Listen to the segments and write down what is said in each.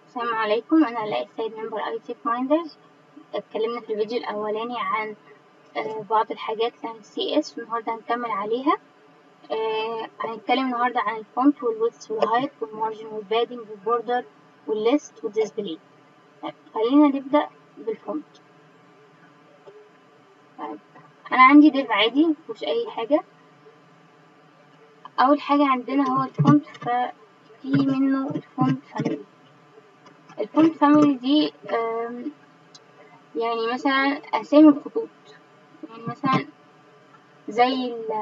السلام عليكم انا علاء السيد ممبر اي تي مايندرز اتكلمنا في الفيديو الاولاني عن آه، بعض الحاجات عن السي اس والنهارده هنكمل عليها آه، هنتكلم النهارده عن الفونت والويدث والهايت والمارجن والبادنج والبوردر والليست والديسبلاي طيب خلينا نبدا بالفونت طيب انا عندي ديف عادي مفيهوش اي حاجه اول حاجه عندنا هو الفونت ففي منه الفونت فاميلي الفونت فاميلي دي آم، يعني مثلا اسامي الخطوط يعني مثلا زي ال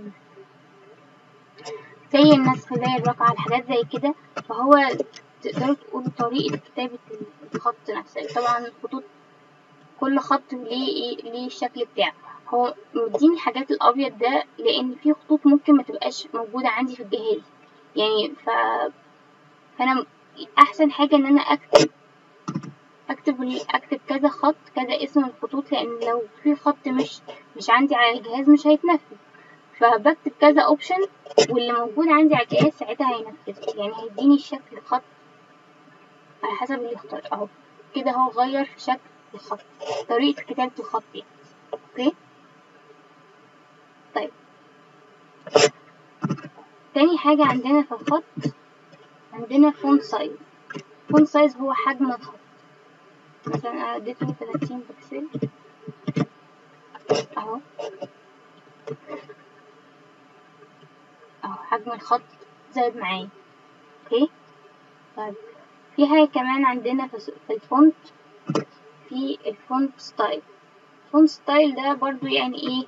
زي النسخ زي الرقعة الحاجات زي كده فهو تقدروا تقولوا طريقة كتابة الخط نفسه طبعا الخطوط كل خط ليه ايه ليه الشكل بتاعه هو مديني الحاجات الابيض ده لان في خطوط ممكن ما تبقاش موجودة عندي في الجهاز يعني ف فانا احسن حاجة ان انا اكتب اكتب اكتب كذا خط كذا اسم الخطوط لان لو في خط مش مش عندي على الجهاز مش هيتنفذ فبكتب كذا اوبشن واللي موجود عندي على الجهاز ساعتها هينفذه يعني هيديني شكل خط على حسب اللي اختار اهو كده هو غير في شكل الخط طريقة كتابة الخط يعني اوكي طيب تاني حاجة عندنا في الخط عندنا فونت سايز فونت سايز هو حجم الخط مثلا انا اديته 30 بكسل اهو اهو حجم الخط زاد معايا اوكي طيب في حاجة كمان عندنا في في الفونت في الفونت ستايل الفونت ستايل ده برضو يعني ايه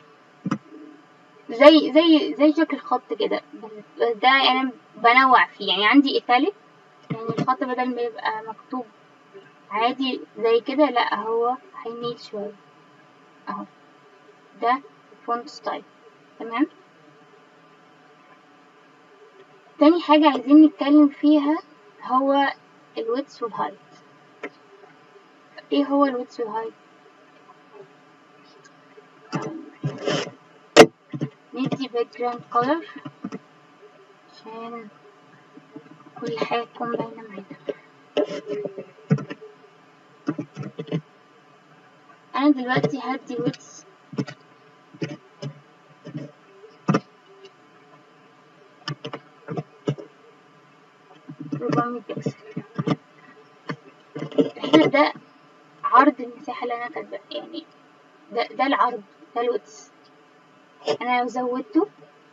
زي زي زي شكل الخط كده بس ده انا بنوع فيه يعني عندي ايتاليك يعني الخط بدل ما يبقى مكتوب عادي زي كده لا هو هيميل شوية اهو ده الفونت ستايل تمام تاني حاجة عايزين نتكلم فيها هو الويدث والهايت ايه هو الويدث والهايت ندي باك جراوند كولر عشان كل حاجة تكون باينة معانا انا دلوقتي هدي ويدث ربعمية بكسل هنا ده عرض المساحة اللي أنا كاتبة يعني ده ده العرض ده الويدث أنا لو زودته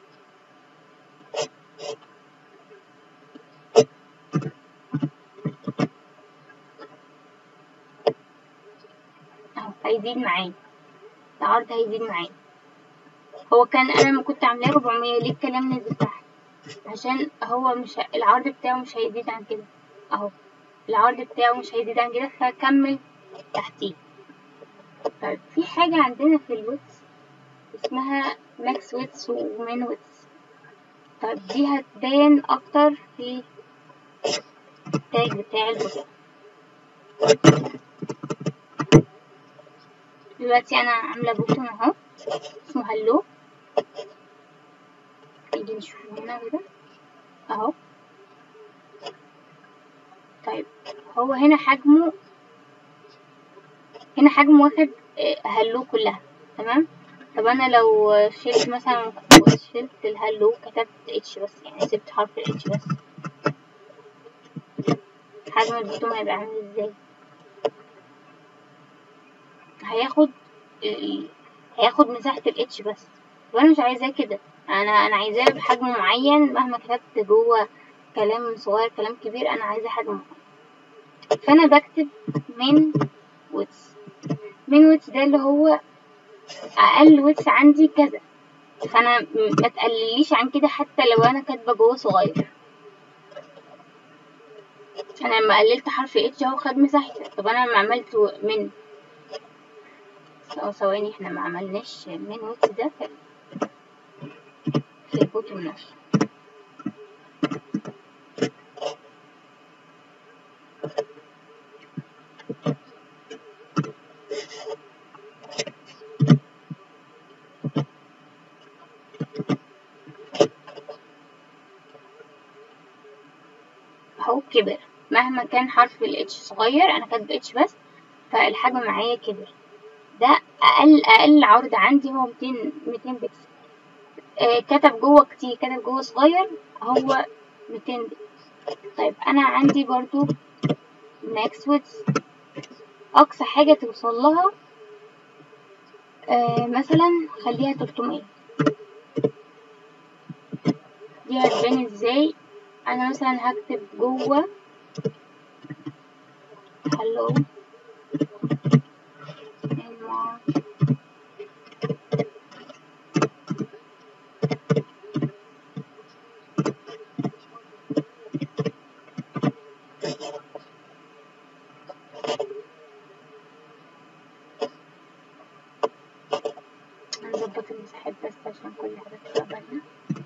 أهو هيزيد معايا العرض هيزيد معايا هو كان أنا لما كنت عاملاه 400 ليه الكلام نزل تحت عشان هو مش ه... العرض بتاعه مش هيزيد عن كده اهو العرض بتاعه مش هيزيد عن كده فكمل تحتيه طيب في حاجة عندنا في الويدث اسمها ماكس ويدث ومين ويدث طيب دي هتبان اكتر في التاج بتاع البوست دلوقتي انا عاملة بوتون اهو اسمه هلو نيجي نشوف هنا كده اهو طيب هو هنا حجمه هنا حجمه واخد هلو كلها تمام طب انا لو شلت مثلا شلت الهلو كتبت اتش بس يعني سبت حرف الاتش بس حجم البوتون هيبقى عامل ازاي هياخد هياخد مساحة الاتش بس وانا مش عايزاه كده انا انا عايزاه بحجم معين مهما كتبت جوه كلام صغير كلام كبير انا عايزاه حجم معين فانا بكتب من ويتس من ويتس ده اللي هو اقل ويتس عندي كذا فانا ما تقلليش عن كده حتى لو انا كاتبه جوه صغير انا لما قللت حرف اتش اهو خد مساحتي طب انا لما عملت من ثواني احنا ما عملناش من ويتس ده في في البوتون نفسه اهو كبر مهما كان حرف ال H صغير انا كاتبه H بس فالحجم معايا كبر ده اقل اقل عرض عندي هو 200 200 بكسل آه كتب جوه كتير كتب جوه صغير هو 200 بكسل طيب انا عندي برضو ماكس ويدز اقصى حاجة توصل لها آه مثلا خليها 300 دي هتبان ازاي انا مثلا هكتب جوه hello هنظبط المساحات بس عشان كل حاجة تبقى باينة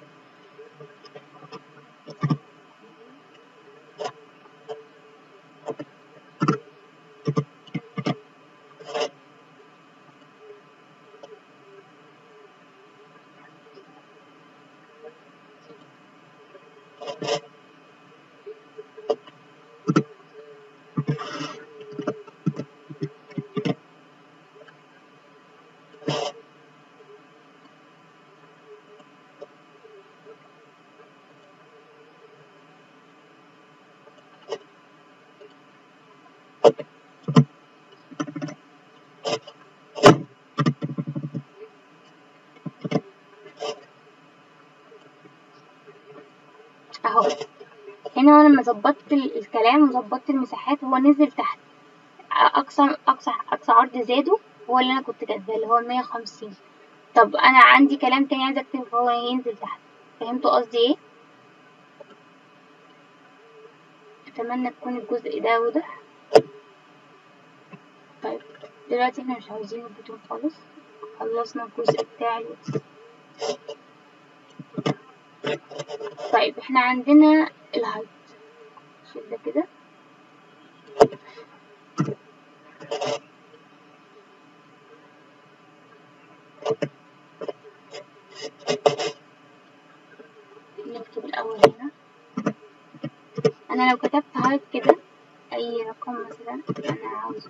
اهو هنا انا لما ظبطت ال- الكلام وظبطت المساحات هو نزل تحت اقصى اقصى اقصى عرض زاده هو اللي انا كنت كاتباه اللي هو 150 طب انا عندي كلام تاني عايزه اكتبه فهو ينزل تحت فهمتوا قصدي ايه اتمنى تكون الجزء ده واضح طيب دلوقتي احنا مش عاوزين البوتون خالص خلصنا الجزء بتاع الواتس طيب احنا عندنا الهايت شيل ده كده نكتب الأول هنا أنا لو كتبت هايت كده أي رقم مثلا أنا عاوزه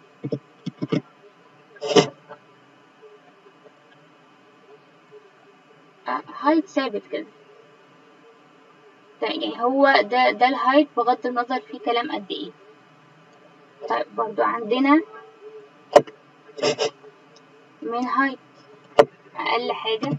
هايت ثابت كده يعني هو ده ده الهايت بغض النظر فيه كلام قد ايه طيب برضو عندنا من هايت اقل حاجة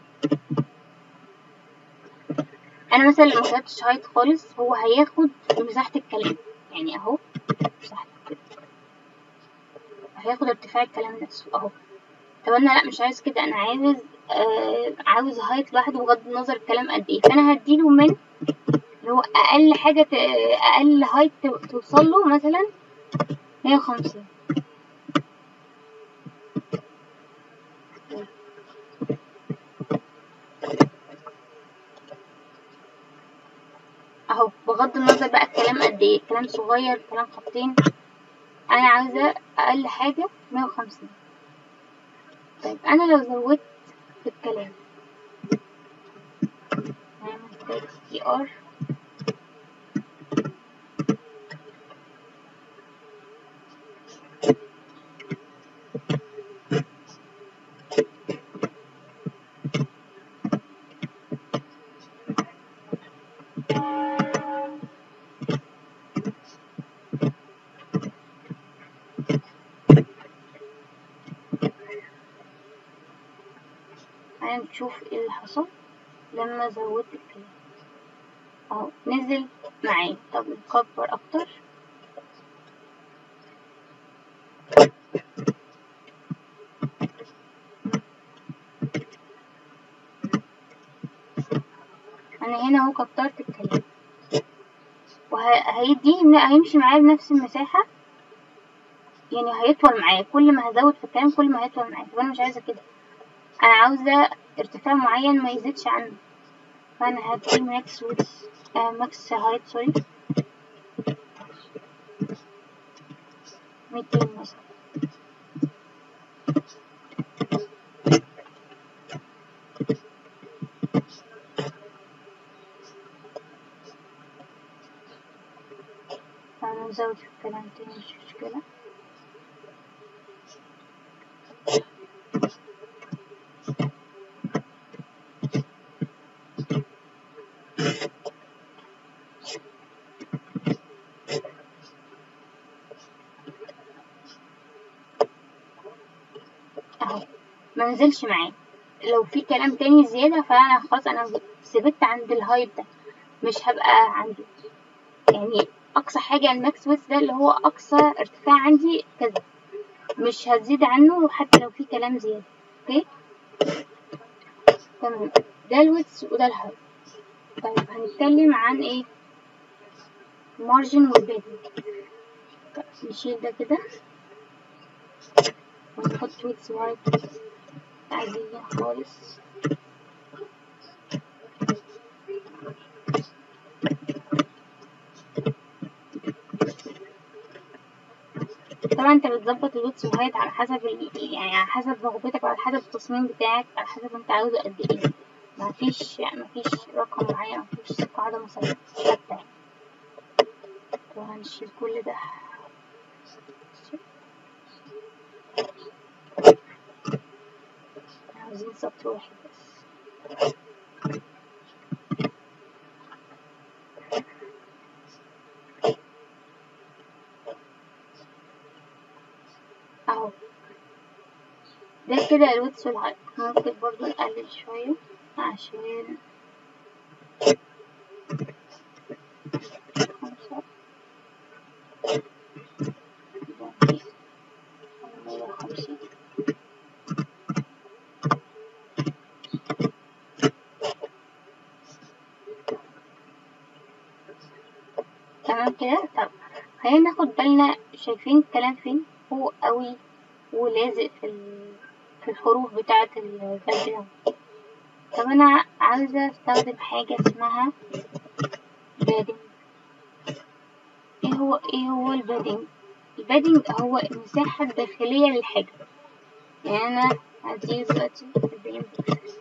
انا مثلا لو كتبتش هايت خالص هو هياخد مساحة الكلام يعني اهو مساحة كده هياخد ارتفاع الكلام نفسه اهو طب انا لا مش عايز كده انا عاوز آه عاوز هايت لوحده بغض النظر الكلام قد ايه فانا هديله من اللي هو اقل حاجة ت... اقل هايت توصل له مثلا مية وخمسين اهو بغض النظر بقى الكلام قد ايه الكلام صغير الكلام خطين انا عاوزة اقل حاجة مية وخمسين طيب انا لو زودت في الكلام هعمل تي ار نشوف ايه اللي حصل لما زودت الكلام اهو نزل معايا طب نكبر اكتر انا هنا اهو كترت الكلام وهيدي هيمشي معايا بنفس المساحة يعني هيطول معايا كل ما هزود في الكلام كل ما هيطول معايا طب انا مش عايزة كده انا عاوزة ارتفاع معين ما يزيدش عنه فانا هدي ماكس ويدز آه ماكس هايت سوري ميتين مثلا فانا كلام تاني مش مشكلة اهو ما نزلش معاه لو في كلام تاني زيادة فأنا خلاص أنا ثبت عند الهايب ده مش هبقى عنده يعني أقصى حاجة الماكس ويتس ده اللي هو أقصى ارتفاع عندي كذا مش هتزيد عنه حتى لو في كلام زيادة اوكي تمام ده الويتس وده الهايب طيب هنتكلم عن ايه مارجن والبيدنج نشيل ده كده ونحط ويتس وايت عادية خالص طبعا انت بتظبط الويتس والهايت على حسب ال... يعني على حسب رغبتك وعلى حسب التصميم بتاعك على حسب انت عاوزه قد ايه مفيش يعني مفيش رقم معين مفيش قاعدة مثلا ثابتة وهنشيل كل ده عاوزين سطر واحد بس اهو ده كده الويتس والهايت ممكن برضو نقلل شوية عشان خمسة مية وخمسين تمام كده طب خلينا ناخد بالنا شايفين الكلام فين فوق قوي ولازق في ال... في الحروف بتاعة الباك جراوند طب انا عاوزة استخدم حاجة اسمها بادنج ايه هو ايه هو البادنج البادنج هو المساحة الداخلية للحاجة يعني انا هديه دلوقتي 40 بكسل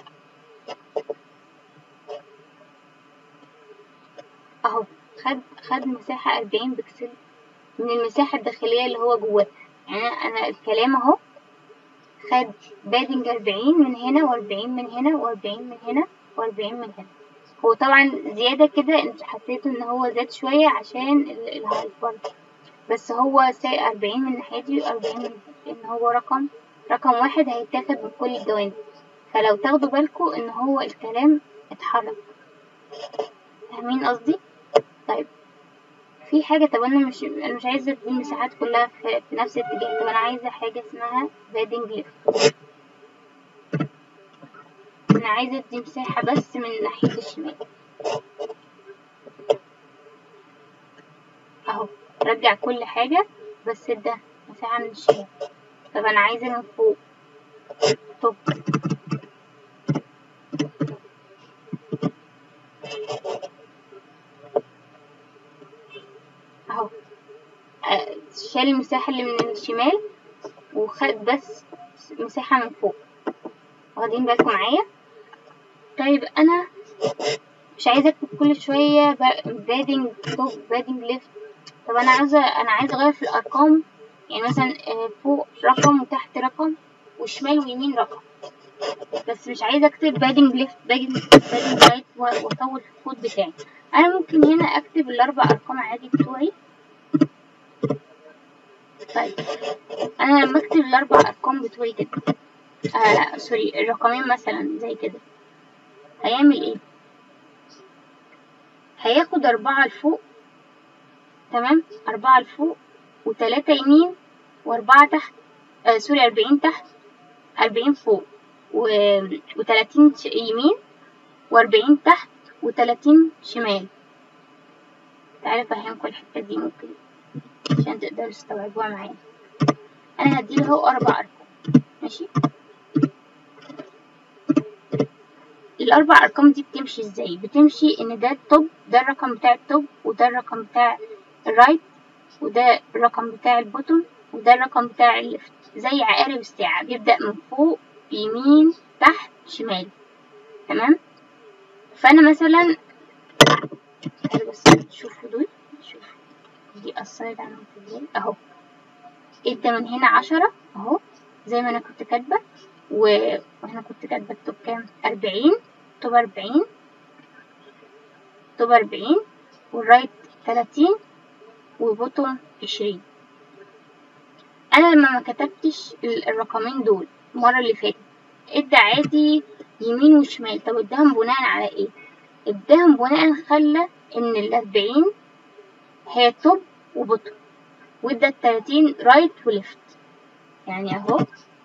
اهو خد خد مساحة 40 بكسل من المساحة الداخلية اللي هو جواه يعني انا الكلام اهو خد بادنج 40 من هنا و40 من هنا و40 من هنا و40 من هنا هو طبعا زيادة كده انت حسيته ان هو زاد شوية عشان الهايت برضه بس هو ساي 40 من الناحية دي و40 من ان هو رقم رقم واحد هيتاخد من كل الجوانب فلو تاخدوا بالكوا ان هو الكلام اتحرك فاهمين قصدي طيب في حاجة طب أنا مش أنا مش عايزة دي المساحات كلها في, في نفس الاتجاه طب أنا عايزة حاجة اسمها بادنج ليفت أنا عايزة دي مساحة بس من ناحية الشمال أهو رجع كل حاجة بس ده مساحة من الشمال طب أنا عايزة من فوق طب اهو شال المساحة اللي من الشمال وخد بس مساحة من فوق واخدين بالكم معايا طيب انا مش عايزة اكتب كل شوية بادنج توب بادنج ليفت طب انا عايزة انا عايزة اغير في الارقام يعني مثلا فوق رقم وتحت رقم وشمال ويمين رقم بس مش عايزة اكتب بادنج ليفت بادنج بادنج رايت واطول في الكود بتاعي انا ممكن هنا اكتب الاربع ارقام عادي بتوعي طيب انا لما اكتب الاربع ارقام بتوعي كده آه لا سوري الرقمين مثلا زي كده هيعمل ايه هياخد اربعة لفوق تمام اربعة لفوق وتلاتة يمين واربعة تحت آه سوري اربعين تحت اربعين فوق و... وتلاتين يمين واربعين تحت وتلاتين شمال تعالى افهمكم الحتة دي ممكن عشان تقدروا تستوعبوها معايا انا هديله اهو اربع ارقام ماشي الاربع ارقام دي بتمشي ازاي بتمشي ان ده التوب ده الرقم بتاع التوب وده الرقم بتاع الرايت وده الرقم بتاع البوتوم وده الرقم بتاع الليفت زي عقارب الساعة بيبدأ من فوق يمين تحت شمال تمام فانا مثلا بس شوفوا دول شوف دي السايد عملت ازاي اهو ادى من هنا عشرة اهو زي ما انا كنت كاتبة و- واحنا كنت كاتبة التوب كام اربعين توب اربعين توب اربعين والرايت تلاتين وبوتوم عشرين انا لما ما كتبتش ال- الرقمين دول المرة اللي فاتت ادى عادي يمين وشمال طب اداهم بناء على ايه اداهم بناء خلى ان الاربعين هي توب وبوتوم وادى التلاتين رايت وليفت يعني اهو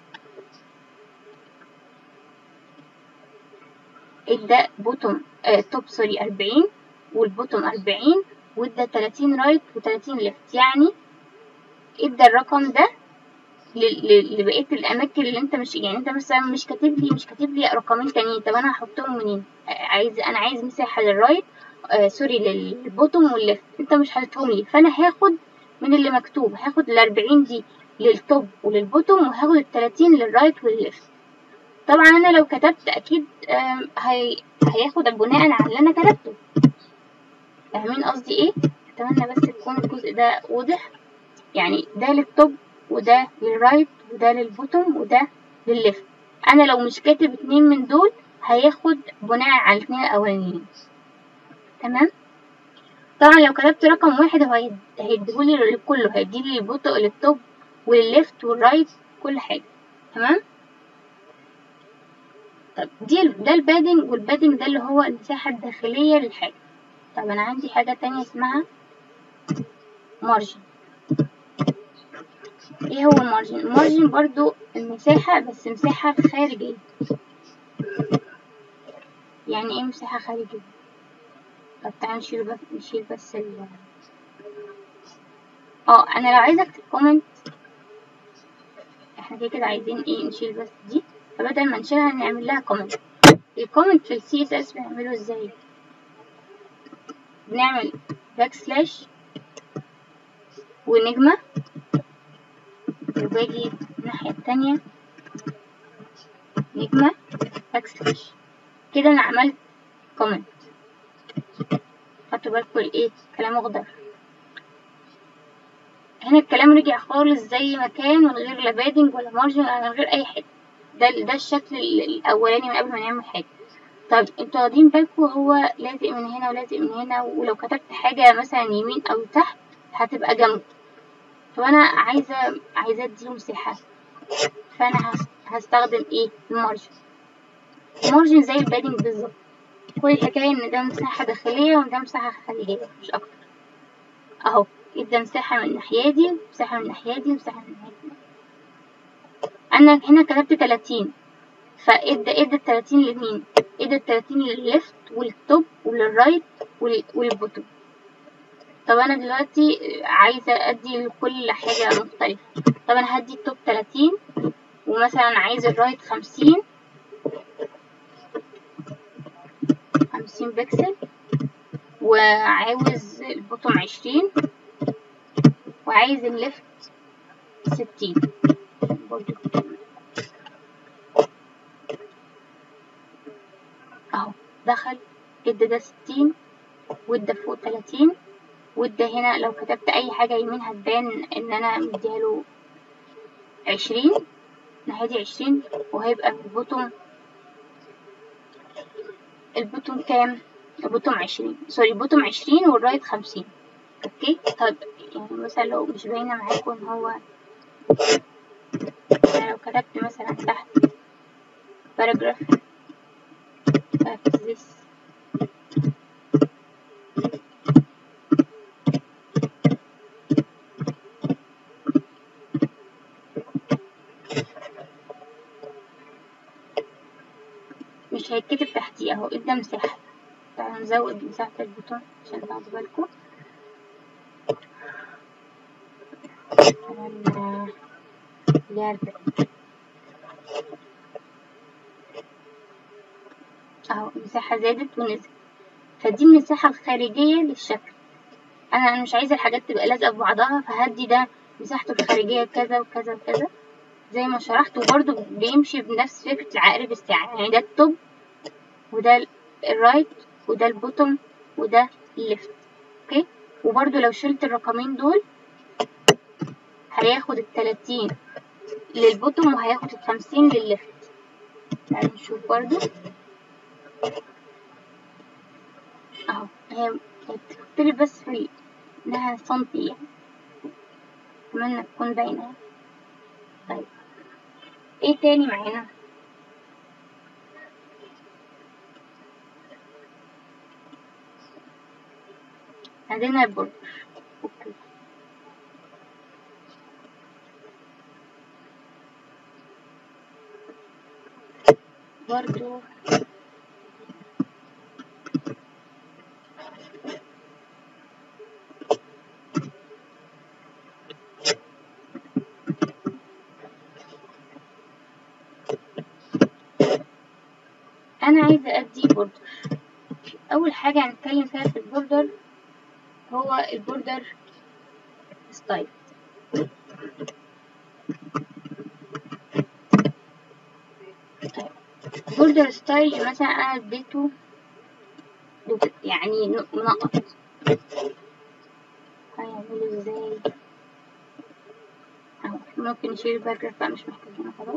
ادى بوتوم آه توب سوري أربعين والبوتوم أربعين وادى تلاتين رايت وتلاتين ليفت يعني ادى الرقم ده ل- ل- لبقية الأماكن اللي أنت مش يعني أنت مثلا مش كاتب لي مش كاتب لي رقمين تانيين طب أنا هحطهم منين؟ آه، عايز أنا عايز مساحة للرايت آه سوري للبوتوم والليفت أنت مش حاططهم لي فأنا هاخد من اللي مكتوب هاخد الأربعين دي للتوب وللبوتوم وهاخد التلاتين للرايت والليفت طبعا أنا لو كتبت أكيد آم، هي... هياخد بناء على اللي أنا كتبته فاهمين قصدي إيه؟ أتمنى بس يكون الجزء ده واضح يعني ده للتوب وده للرايت وده للبوتوم وده للليفت انا لو مش كاتب اتنين من دول هياخد بناء على الاتنين الاولانيين تمام طبعا لو كتبت رقم واحد هو هيد- هيديهولي كله هيديلي للبوتو للتوب وللليفت والرايت كل حاجة تمام طب دي ده البادنج والبادنج ده اللي هو المساحة الداخلية للحاجة طب انا عندي حاجة تانية اسمها مارجن ايه هو المارجن المارجن برضو المساحة بس مساحة خارجية يعني ايه مساحة خارجية طب تعالى نشيل بس نشيل بس ال اه انا لو عايزة اكتب كومنت احنا كده كده عايزين ايه نشيل بس دي فبدل ما نشيلها نعمل لها كومنت الكومنت في السي اس اس بنعمله ازاي بنعمل باك سلاش ونجمة وباجي الناحية التانية نجمة باك سلاش كده انا عملت كومنت خدتوا بالكم الايه كلام اخضر هنا الكلام رجع خالص زي ما كان من غير لا بادنج ولا مارجن ولا من غير اي حاجه ده ده الشكل ال- الاولاني من قبل ما نعمل حاجه طب انتوا واخدين بالكم هو لازق من هنا ولازق من هنا ولو كتبت حاجه مثلا يمين او تحت هتبقى جنبه طب انا عايزه عايزه اديله مساحه فانا هس- هستخدم ايه المارجن المارجن زي البادنج بالظبط كل الحكايه ان ده مساحه داخليه وده مساحه خارجيه مش اكتر اهو ادى مساحه من الناحيه دي مساحه من الناحيه دي مساحه من الناحيه دي انا هنا كتبت 30 فادى ادى ال 30 لمين ادى ال 30 للليفت والتوب وللرايت وال- والبوتوم طب انا دلوقتي عايزه ادي لكل حاجه مختلفه طب انا هدي التوب 30 ومثلا عايز الرايت 50 50 بكسل وعاوز البوتوم 20 وعايز الليفت 60 برضو اهو دخل ادى ده 60 وادى فوق 30 وادى هنا لو كتبت اي حاجة يمين هتبان ان انا مديها له 20 الناحية دي 20 وهيبقى البوتوم البوتوم كام البوتوم 20 سوري البوتوم 20 والرايت 50 اوكي طب يعني مثلا لو مش باينة معاكم ان هو يعني لو كتبت مثلا تحت paragraph of this مش هيتكتب تحتيه اهو ادى مساحة تعالوا نزود مساحة البوتون عشان تاخدوا بالكم مثلا ليه أربعين اهو المساحة زادت ونزلت فدي المساحة الخارجية للشكل انا أنا مش عايزة الحاجات تبقى لازقة في بعضها فهدي ده مساحته الخارجية كذا وكذا وكذا زي ما شرحت وبرضه بيمشي بنفس فكرة العقارب الساعة يعني ده التوب وده ال- الرايت وده البوتوم وده الليفت اوكي وبرضو لو شلت الرقمين دول هياخد التلاتين للبوتوم وهياخد الخمسين للليفت تعالوا نشوف برضو اهو هي بتختلف بس في انها سنتي يعني اتمنى تكون باينة طيب ايه تاني معانا عندنا البوردر اوكي برضو انا عايزه ادي بوردر اول حاجه هنتكلم فيها في البوردر هو البوردر ستايل طيب بوردر ستايل مثلا انا اديته دوبل يعني منقط هيعمله ازاي اهو ممكن نشيل الباراجراف بقى مش محتاجينه خلاص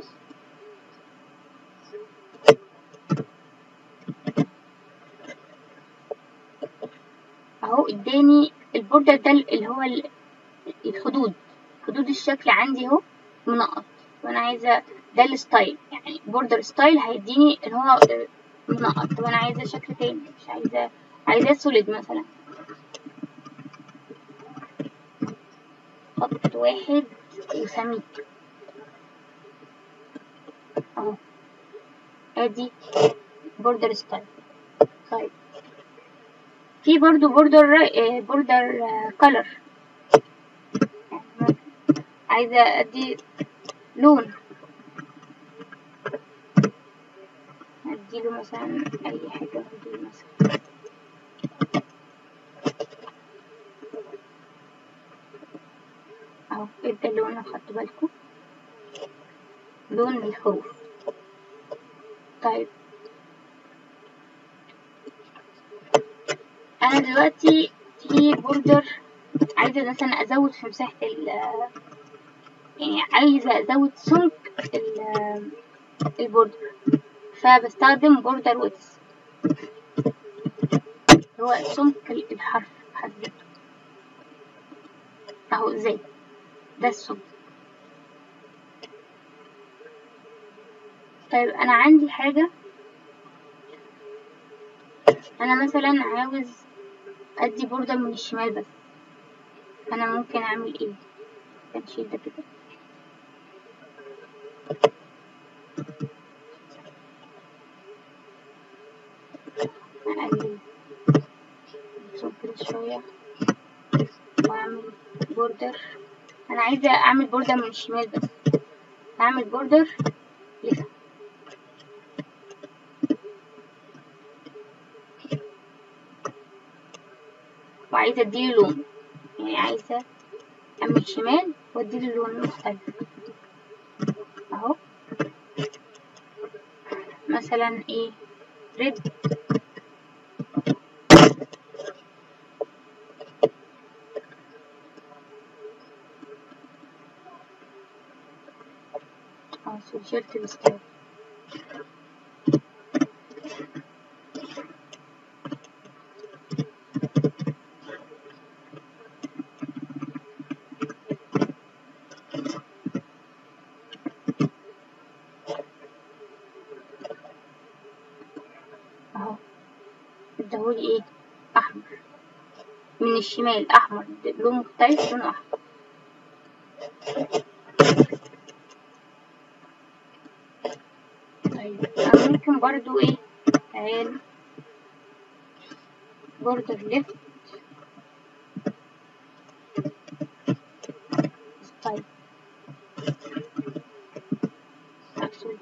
اهو اداني البوردر ده اللي هو الخدود خدود الشكل عندي اهو منقط وانا عايزه ده الستايل يعني بوردر ستايل هيديني اللي هو منقط طب انا عايزه شكل تاني مش عايزه عايزاه سوليد مثلا خط واحد وسميك اهو ادي بوردر ستايل طيب في برضو بوردر بوردر كولر عايزة ادي لون اديله مثلا اي حاجة اديله مثلا اهو ادى اللون خدتوا بالكم لون الحروف طيب انا دلوقتي في بوردر عايزه مثلا ازود في مساحه ال يعني عايزه ازود سمك البوردر فبستخدم بوردر ويدز هو سمك الحرف بحد ذاته اهو زي ده السمك طيب انا عندي حاجه انا مثلا عاوز ادي بوردر من الشمال بس انا ممكن اعمل ايه نشيل ده كده اقلل كده شوية واعمل بوردر انا عايزة اعمل بوردر من الشمال بس هعمل بوردر لسه وعايزة اديله لون يعني عايزة اعمل شمال واديله لون مختلف اهو مثلا ايه ريد اه شلت الستايل اهو اداهولي ايه احمر من الشمال احمر لون مختلف لونه احمر طيب انا ممكن برضو ايه تعال بوردر ليفت ستايل اكسل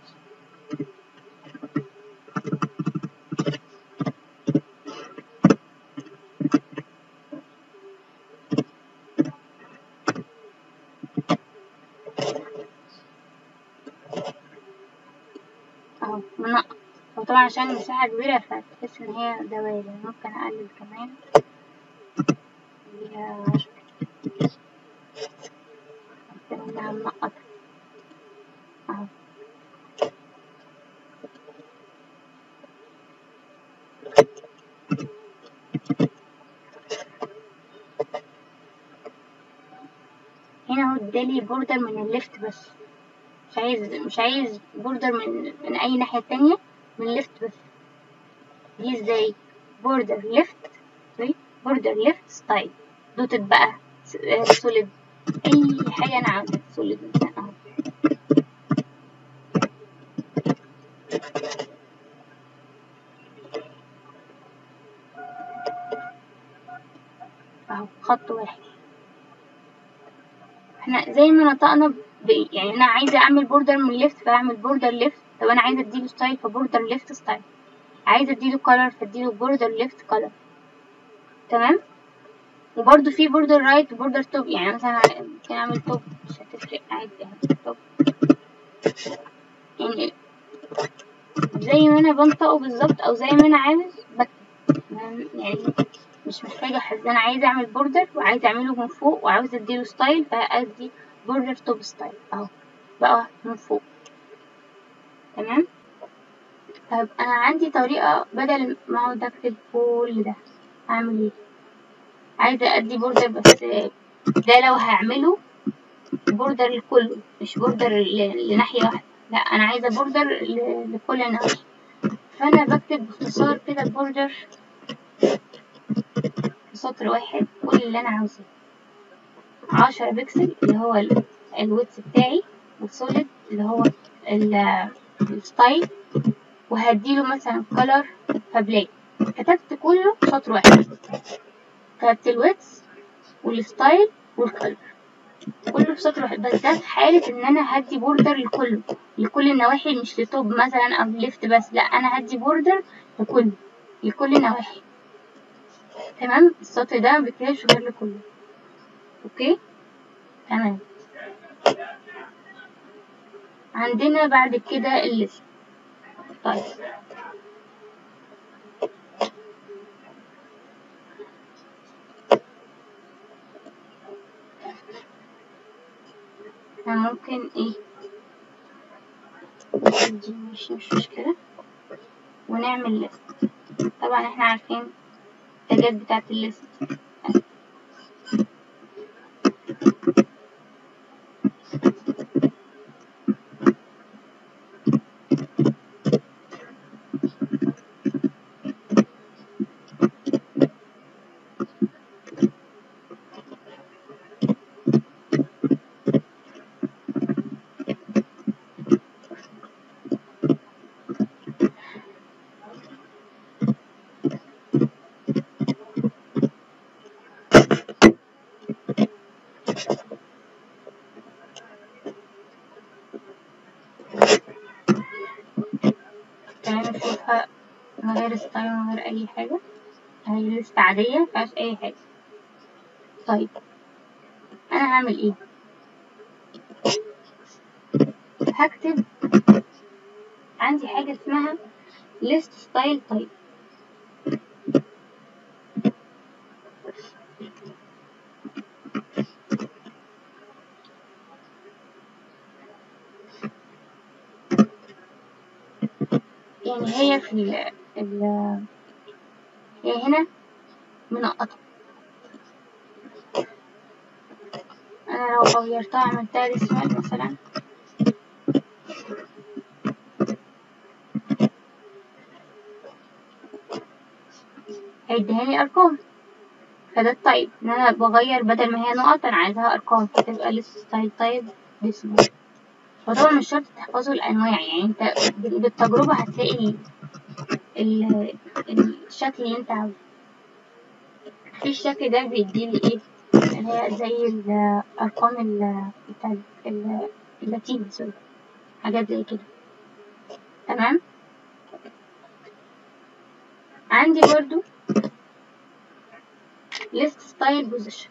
اهو منقط وطبعا عشان المساحة كبيرة فتحس ان هي دوائر ممكن اقلل كمان خليها عشرة استنى منقط اهو هنا هو ادالي بوردر من الليفت بس مش عايز مش عايز بوردر من من اي ناحية تانية من الليفت بس دي ازاي بوردر ليفت سوري بوردر ليفت ستايل دوتد بقى سوليد اي حاجة انا عاوزها سوليد مثلا اهو اهو خط واحد احنا زي ما نطقنا ب... يعني انا عايزه اعمل بوردر من ليفت فاعمل بوردر ليفت طب انا عايزه اديله ستايل فبوردر ليفت ستايل عايزه اديله كولر فاديله بوردر ليفت كولر تمام وبرده في بوردر رايت وبوردر توب يعني مثلا ممكن اعمل توب مش هتفرق عادي يعني توب يعني زي ما انا بنطقه بالظبط او زي ما انا عاوز بكتب يعني مش محتاجة حفظ أنا عايزة أعمل بوردر وعايزة أعمله من فوق وعاوزة أديله ستايل فأدي بوردر توب ستايل أهو بقى من فوق تمام طب أنا عندي طريقة بدل ما أقعد أكتب كل ده أعمل إيه عايزة أدي بوردر بس ده لو هعمله بوردر لكله مش بوردر لناحية واحدة لا أنا عايزة بوردر لكل ناحية فأنا بكتب باختصار كده البوردر سطر واحد كل اللي انا عاوزاه عشرة بكسل اللي هو الويتس بتاعي والسوليد اللي هو الستايل وهديله مثلا color فبلاك كتبت كله في سطر واحد كتبت الويتس والستايل والكولر كله في سطر واحد بس ده في حالة ان انا هدي بوردر لكله لكل النواحي مش لتوب مثلا او ليفت بس لا انا هدي بوردر لكله لكل النواحي تمام السطر ده مبيكتبش غير لكله اوكي تمام عندنا بعد كده الليست طيب احنا ممكن ايه دي مش مش مشكلة ونعمل ليست طبعا احنا عارفين التاجات بتاعت الليست تعالى نشوفها من غير ستايل من غير أي حاجة هي لسه عادية مفيهاش أي حاجة طيب أنا هعمل إيه هكتب عندي حاجة اسمها list style type يعني هي في ال ال هي هنا منقطة أنا لو غيرتها عملتها ديسمال مثلا هيديهالي أرقام فده التايب إن أنا بغير بدل ما هي نقط أنا عايزاها أرقام فتبقى لسه ستايل تايب ديسمال وطبعا مش شرط تحفظوا الأنواع يعني أنت بالتجربة هتلاقي ال الشكل اللي أنت عاوزه في الشكل ده بيديلي إيه اللي هي زي الأرقام ال بتاع اللاتيني سوري حاجات زي كده تمام عندي برضو list style position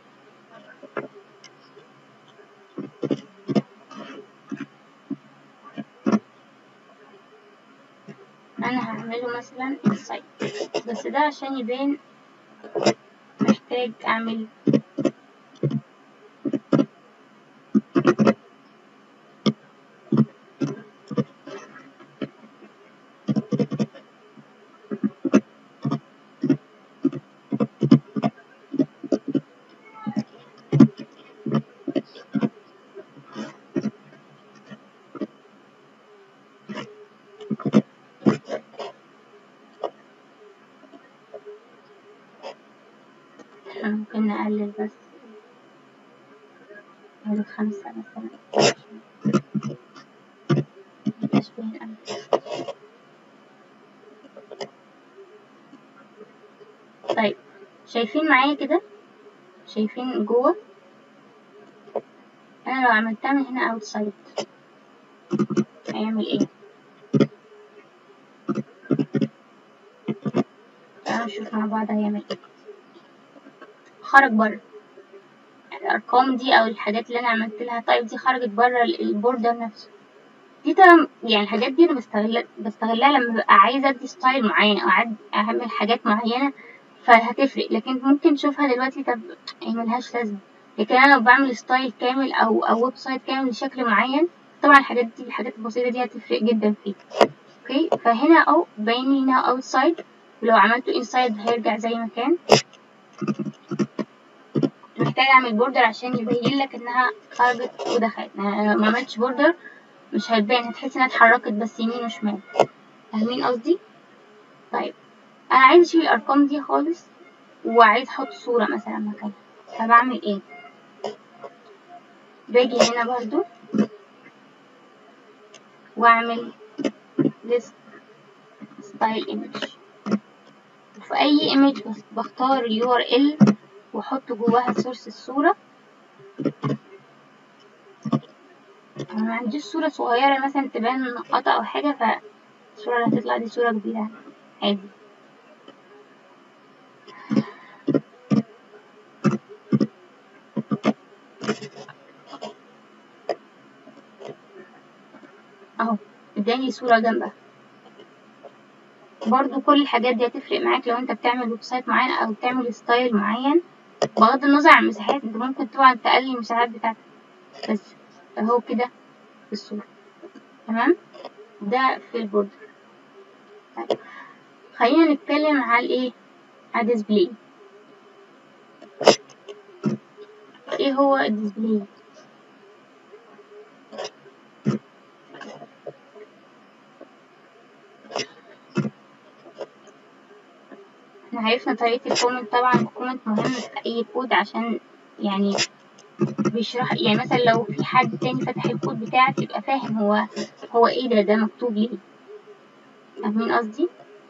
انا هعمله مثلا inside بس ده عشان يبان محتاج اعمل نقلل بس نقول خمسة مثلا مبقاش باين أوي طيب شايفين معايا كده شايفين جوه انا لو عملتها من هنا اوتسايد هيعمل ايه تعالوا نشوف مع بعض هيعمل ايه خرج بره الارقام دي او الحاجات اللي انا عملت لها طيب دي خرجت بره البوردر نفسه دي طبعا يعني الحاجات دي انا بستغل بستغلها لما ببقى عايزه ادي ستايل معين او عايز اعمل حاجات معينه فهتفرق لكن ممكن نشوفها دلوقتي طب هي ملهاش لازمه لكن انا لو بعمل ستايل كامل او او ويب سايت كامل لشكل معين طبعا الحاجات دي الحاجات البسيطه دي هتفرق جدا فيه اوكي فهنا او باين لي هنا اوتسايد ولو عملته انسايد هيرجع زي ما كان محتاج اعمل بوردر عشان يبين لك انها خرجت ودخلت ما عملتش بوردر مش هتبان هتحس انها اتحركت بس يمين وشمال فاهمين قصدي طيب انا عايز اشيل الارقام دي خالص وعايز احط صوره مثلا مكانها فبعمل ايه باجي هنا برضو واعمل list style image وفي اي image بختار ال URL واحط جواها سورس الصورة انا ما عنديش صورة صغيرة مثلا تبان منقطة او حاجة فالصورة اللي هتطلع دي صورة كبيرة عادي اهو اداني صورة جنبها برضو كل الحاجات دي هتفرق معاك لو انت بتعمل ويب سايت معين او بتعمل ستايل معين بغض النظر عن المساحات انت ممكن طبعا تقلل المساحات بتاعتك بس اهو كده في الصورة تمام ده في البوردر طيب خلينا نتكلم على الايه على الديسبلاي ايه هو الديسبلاي احنا عرفنا طريقة الكومنت طبعا الكومنت مهم في اي كود عشان يعني بيشرح يعني مثلا لو في حد تاني فتح الكود بتاعك يبقى فاهم هو هو ايه ده ده مكتوب ليه فاهمين قصدي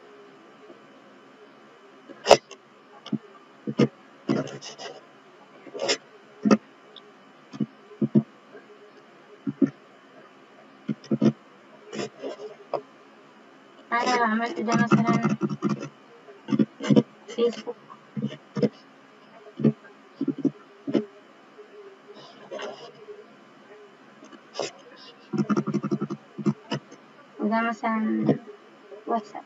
انا لو عملت ده مثلا فيسبوك وده مثلا واتساب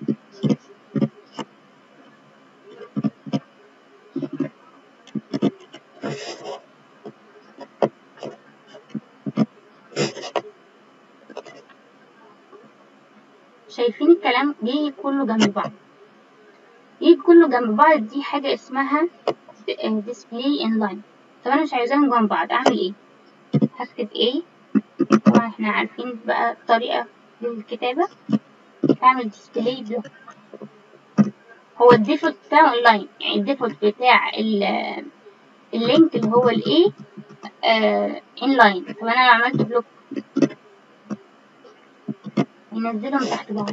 شايفين الكلام جاي كله جنب بعض يجي كله جنب بعض دي حاجة اسمها display inline طب انا مش عايزاهم جنب بعض اعمل ايه هكتب ايه طبعا احنا عارفين بقى طريقة للكتابة اعمل display block هو الديفولت بتاعه اونلاين يعني الديفولت بتاع اللينك اللي هو الايه آه انلاين طب انا لو عملت بلوك ينزلهم تحت بعض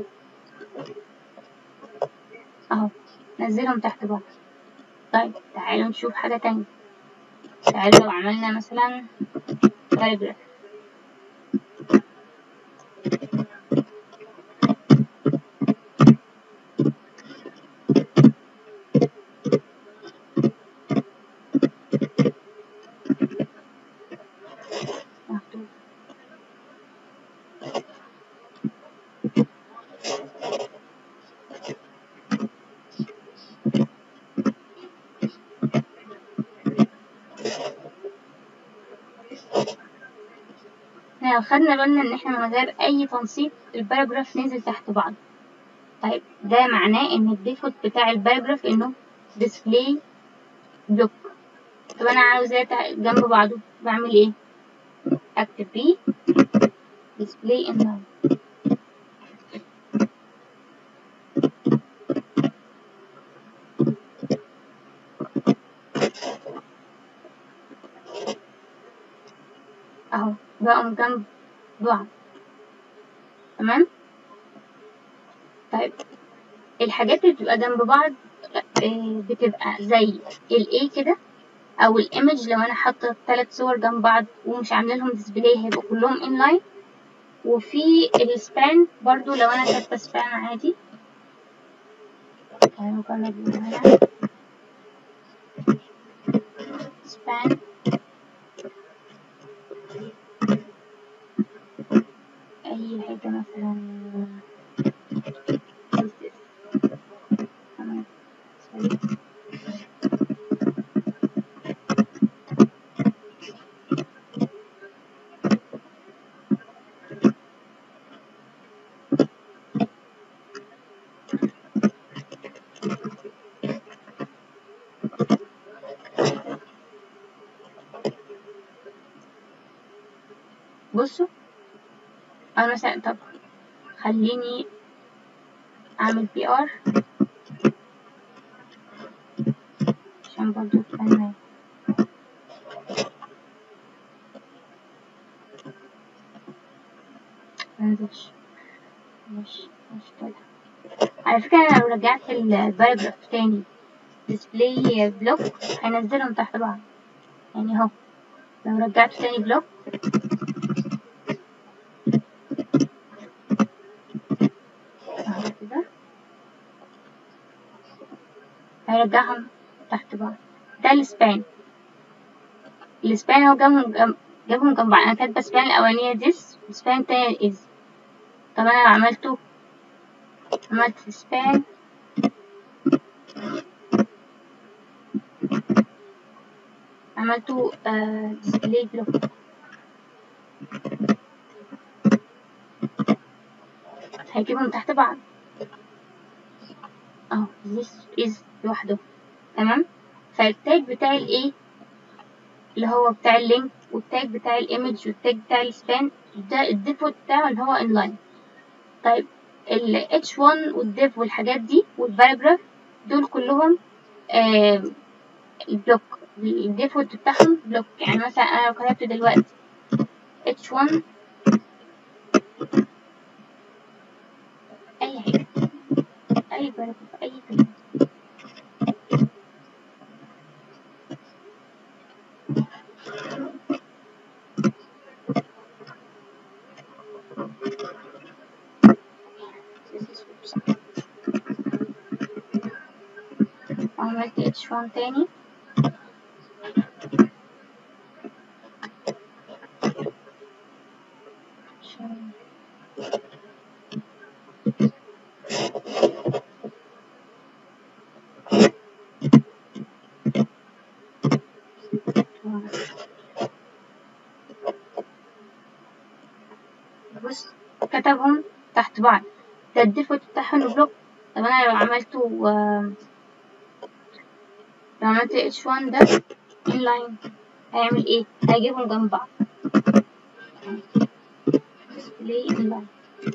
اهو نزلهم تحت بعض طيب تعالوا نشوف حاجة تانية تعالوا لو عملنا مثلا باراجراف لو خدنا بالنا ان احنا من غير اي تنسيق الباراجراف نزل تحت بعض طيب ده معناه ان الديفولت بتاع الباراجراف انه display block طب انا عاوزاه جنب بعضه بعمل ايه اكتب بيه display inline اهو بقوا جنب بعض تمام طيب الحاجات اللي بتبقى جنب بعض آه، بتبقى زي الايه كده او الايمج لو انا حاطه ثلاث صور جنب بعض ومش عامله لهم ديسبلاي هيبقوا كلهم انلاين وفي السبان برضو لو انا كاتبه سبان عادي تعالوا نجرب هنا سبان اي حاجه مثلا this is تمام. sorry. بصوا انا مثلا طب خليني اعمل بي ار عشان برضو تبان منزلش مش مش طالع على فكرة انا لو رجعت الباراجراف تاني ديسبلاي بلوك هينزلهم تحت بعض يعني اهو لو رجعت تاني بلوك اهو كده هيرجعهم تحت بعض ده السبان السبان هو جابهم جنب جابهم جنب بعض انا كاتبه سبان الاولانيه ديس والسبان التانية از طب انا لو عملته عملت سبان عملته ديسبلاي بلوك هيجيبهم تحت بعض اهو this is لوحده تمام فالتاج بتاع الايه اللي هو بتاع اللينك والتاج بتاع الايمج والتاج بتاع السبان ده الديفولت بتاعه اللي هو انلاين طيب ال H1 والديف والحاجات دي والباراجراف دول كلهم آه البلوك الديفولت بتاعهم بلوك يعني مثلا انا لو كتبت دلوقتي H1 اي حاجة اي باراجراف اي كلمة عملت H1 تاني عشان بص كتبهم تحت بعض ده الديفولت بتاعهم بلوك طب انا لو عملته آه، لو عملت H1 ده inline هيعمل ايه هيجيبهم جنب بعض display inline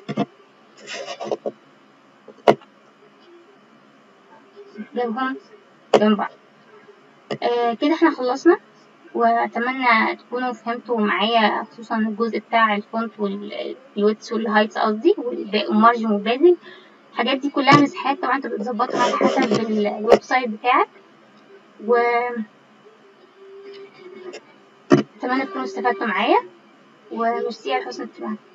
جابهم جنب بعض آه كده احنا خلصنا واتمنى تكونوا فهمتوا معايا خصوصا الجزء بتاع الفونت والويتس والهايتس قصدي والمارجن والبادنج الحاجات دي كلها مساحات طبعا انت بتظبطها على حسب الويب سايت بتاعك و اتمنى تكونوا استفدتوا معايا وميرسي على حسن استماعكم